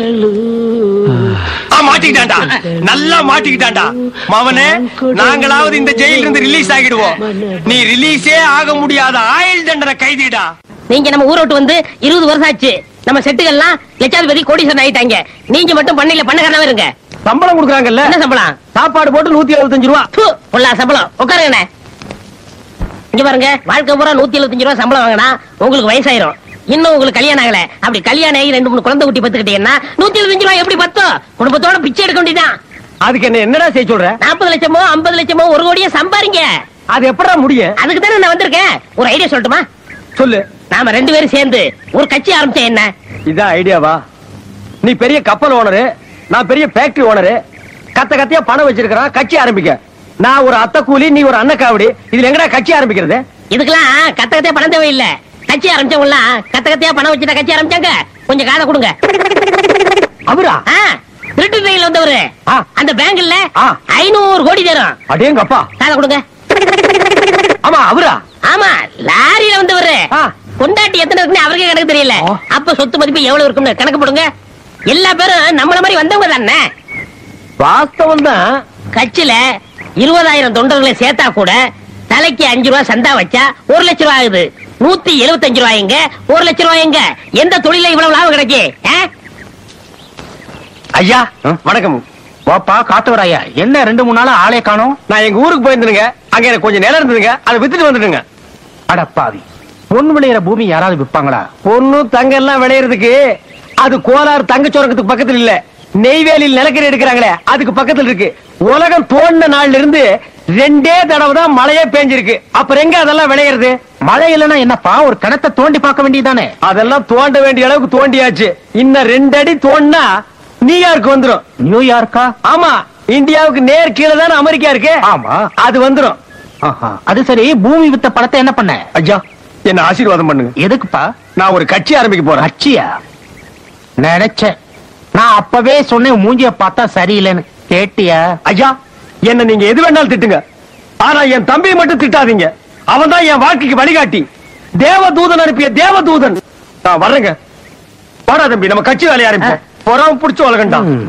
ஆ, மாட்டிக்கிட்டான்டா நல்லா மாட்டிக்கிட்டான்டா மவனே நாங்களாவது இந்த ஜெயில இருந்து ரிலீஸ் ஆகிடுவோம் நீ ரிலீஸே ஆக முடியாத ஆயுள் தண்டனை கைதிடா நீங்க நம்ம ஊரை விட்டு வந்து இருபது வருஷம் ஆச்சு நம்ம செட்டுகள்லாம் லட்சாதிபதி கோடீஸ்வரன் ஆயிட்டாங்க நீங்க மட்டும் பண்ணையில பண்ணக்காரனா இருங்க சம்பளம் கொடுக்குறாங்கல்ல என்ன சம்பளம் சாப்பாடு போட்டு நூத்தி எழுபத்தஞ்சு ரூபா ப்பு, பொல்லா சம்பளம் உட்காருங்கண்ணே இங்க பாருங்க வாழ்க்கை பூரா நூத்தி எழுபத்தஞ்சு ரூபா சம்பளம் வாங்கினா உங்களுக்கு வயசாயிரும் இன்னும் உங்களுக்கு கல்யாணம் ஆகல அப்படி கல்யாணம் ஆகி ரெண்டு மூணு குழந்தை குட்டி பத்துக்கிட்டீங்கன்னா நூத்தி எழுபத்தஞ்சு ரூபா எப்படி பத்தும் குடும்பத்தோட பிச்சை எடுக்க வேண்டியதான் அதுக்கு என்ன என்னடா செய்ய சொல்ற நாற்பது லட்சமோ ஐம்பது லட்சமோ ஒரு கோடியோ சம்பாரிங்க அது எப்படா முடியும் அதுக்கு தானே நான் வந்திருக்கேன் ஒரு ஐடியா சொல்லட்டுமா சொல்லு நாம ரெண்டு பேரும் சேர்ந்து ஒரு கட்சி ஆரம்பிச்சா என்ன இதான் ஐடியாவா நீ பெரிய கப்பல் ஓனரு நான் பெரிய ஃபேக்டரி ஓனரு கத்த கத்தையா பணம் வச்சிருக்கிறான் கட்சி ஆரம்பிக்க நான் ஒரு அத்தை கூலி நீ ஒரு அன்னக்காவடி இதுல எங்கடா கட்சி ஆரம்பிக்கிறது இதுக்கெல்லாம் கத்த கத்தையா பணம் தேவையில்லை கட்சி ஆரம்பிச்சவங்கலாம் கத்த கத்தையா பணம் வச்சுட்டா கட்சி ஆரம்பிச்சாங்க கொஞ்சம் காதை கொடுங்க அவரா ஆ, திருட்டு ட்ரெயின்ல வந்தவரு ஆ. அந்த பேங்க்ல ஆ. ஐநூறு கோடி தரும் அடேங்கப்பா காதை கொடுங்க ஆமா அவரா ஆமா லாரியில வந்தவரு ஆ. கொண்டாட்டி எத்தனை இருக்குன்னு அவருக்கே கணக்கு தெரியல ஆ. அப்ப சொத்து மதிப்பு எவ்வளவு இருக்கும்னு கணக்கு போடுங்க எல்லா பேரும் நம்மள மாதிரி வந்தவங்க தானே வாஸ்தவம் தான் கட்சியில இருபதாயிரம் தொண்டர்களை சேர்த்தா கூட தலைக்கு அஞ்சு ரூபாய் சந்தா வச்சா ஒரு லட்சம் ரூபாய் ஆகுது நூத்தி எழுபத்தஞ்சு ரூபாய்ங்க ஒரு லட்சம் ரூபாய்ங்க எந்த தொழில இவ்வளவு லாபம் கிடைக்கு ஆ? ஐயா வணக்கம் வாப்பா காத்தவராயா என்ன ரெண்டு மூணு நாளா ஆளே காணோம் நான் எங்க ஊருக்கு போயிருந்தேங்க அங்க எனக்கு கொஞ்சம் நிலம் இருந்ததுங்க அதை வித்துட்டு வந்துட்டுங்க அடப்பாவி பொன் விளையிற பூமி யாராவது விப்பாங்களா பொண்ணு தங்க எல்லாம் விளையறதுக்கு அது கோலார் தங்கச்சோரக்கத்துக்கு பக்கத்துல இல்ல நெய்வேலியில் நிலக்கரி எடுக்கிறாங்களே அதுக்கு பக்கத்துல இருக்கு உலகம் தோண்டின நாள்ல இருந்து ரெண்டே தடவை தான் மழையே பேஞ்சிருக்கு அப்புறம் எங்க அதெல்லாம் விளையிறது மழை இல்லைன்னா என்னப்பா ஒரு கிணத்தை தோண்டி பார்க்க வேண்டியதானே அதெல்லாம் தோண்ட வேண்டிய அளவுக்கு தோண்டியாச்சு இன்னும் ரெண்டு அடி தோண்டினா நியூயார்க் வந்துரும் நியூயார்க்கா ஆமா இந்தியாவுக்கு நேர் கீழே தானே அமெரிக்கா இருக்கு ஆமா அது வந்துரும் ஆஹா. அது சரி பூமி வித்த படத்தை என்ன பண்ண ஐயா என்ன ஆசீர்வாதம் பண்ணுங்க எதுக்குப்பா நான் ஒரு கட்சி ஆரம்பிக்க போறேன் கட்சியா நினைச்சேன் நான் அப்பவே சொன்னேன் மூஞ்சிய பார்த்தா சரியில்லைன்னு கேட்டியா ஐயா என்ன நீங்க எது வேணாலும் திட்டுங்க ஆனா என் தம்பியை மட்டும் திட்டாதீங்க அவன் தான் என் வாழ்க்கைக்கு வழிகாட்டி தேவதூதன் அனுப்பிய தேவதூதன் நான் வர்றேங்க வாடா தம்பி நம்ம கட்சி வேலையை ஆரம்பிப்போம் பொறாம புடிச்சு வளர்க்கண்டா ம்.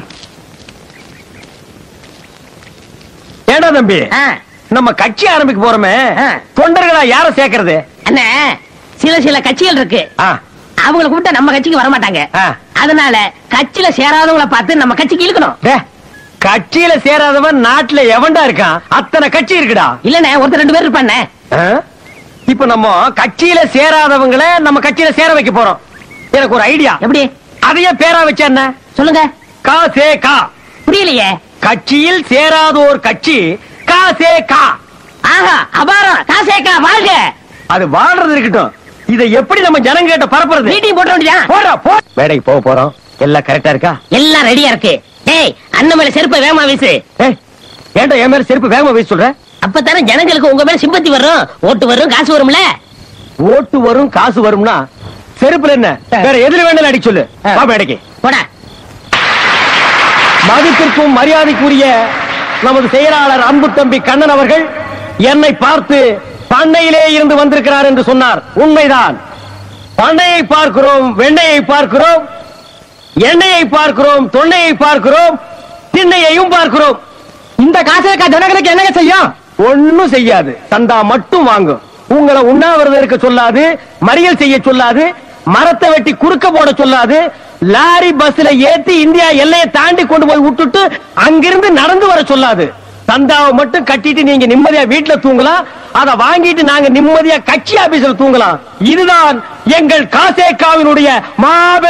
ஏடா தம்பி ஆ. நம்ம கட்சி ஆரம்பிக்க போறோமே ஆ. தொண்டர்களா யார சேர்க்கறது அண்ணே சில சில கட்சிகள் இருக்கு ஆ, அவங்கள கூப்பிட்டா நம்ம கட்சிக்கு வர மாட்டாங்க ஆ. அதனால கட்சியில சேராதவங்கள பார்த்து நம்ம கட்சிக்கு இழுக்கணும் டே, கட்சியில சேராதவன் நாட்டுல எவன்டா இருக்கான் அத்தனை கட்சி இருக்குடா இல்லண்ணே ஒருத்தர் ரெண்டு பேர் இருப்பானே ஆ? இப்ப நம்ம கட்சியில சேராதவங்கள நம்ம கட்சியில சேர வைக்க போறோம் எனக்கு ஒரு ஐடியா எப்படி அதையே பேரா வச்ச என்ன சொல்லுங்க கா சே கா புரியலையே கட்சியில் சேராதோர் கட்சி கா சே கா ஆஹா அபாரம் காசேக்கா வாழ்க அது வாழ்றது இருக்கட்டும் இதை எப்படி நம்ம ஜனங்க கிட்ட பரப்புறது மீட்டிங் போட்ட வேண்டியதான் போடா போ மேடைக்கு போக போறோம் எல்லாம் கரெக்டா இருக்கா எல்லாம் ரெடியா இருக்கு டேய் அண்ணன் மேல செருப்பை வேகமா வீசு ஏய், ஏன்டா என் மேல செருப்பு வேகமா வீச சொல்ற அப்பதானே ஜனங்களுக்கு உங்க மேல சிம்பத்தி வரும் ஓட்டு வரும் காசு வரும்ல ஓட்டு வரும் காசு வரும்னா செருப்புல என்ன வேற எதுல வேணாலும் அடிக்க சொல்லு வா மேடைக்கு போடா மதிப்பிற்கும் மரியாதைக்குரிய நமது செயலாளர் அன்பு தம்பி கண்ணன் அவர்கள் என்னை பார்த்து பண்ணையிலே இருந்து வந்திருக்கிறார் என்று சொன்னார் உண்மைதான் பண்ணையை பார்க்கிறோம் வெண்ணையை பார்க்கிறோம் எண்ணெயை பார்க்கிறோம் தொன்னையை பார்க்கிறோம் திண்ணையையும் பார்க்கிறோம் இந்த காசேக்கா ஜனங்களுக்கு என்னங்க செய்யும் ஒண்ணும் செய்யாது சந்தா மட்டும் வாங்கும் உங்களை உண்ணாவிரதம் இருக்க சொல்லாது மறியல் செய்ய சொல்லாது மரத்தை வெட்டி குறுக்க போட சொல்லாது லாரி பஸ்ல ஏத்தி இந்தியா எல்லையை தாண்டி கொண்டு போய் விட்டுட்டு அங்கிருந்து நடந்து வர சொல்லாது சந்தாவை மட்டும் கட்டிட்டு நீங்க நிம்மதியா வீட்டுல தூங்கலாம் அதை வாங்கிட்டு நாங்க நிம்மதியா கட்சி ஆபீஸ்ல தூங்கலாம் இதுதான் எங்கள் காசேக்காவினுடைய மாபெரும்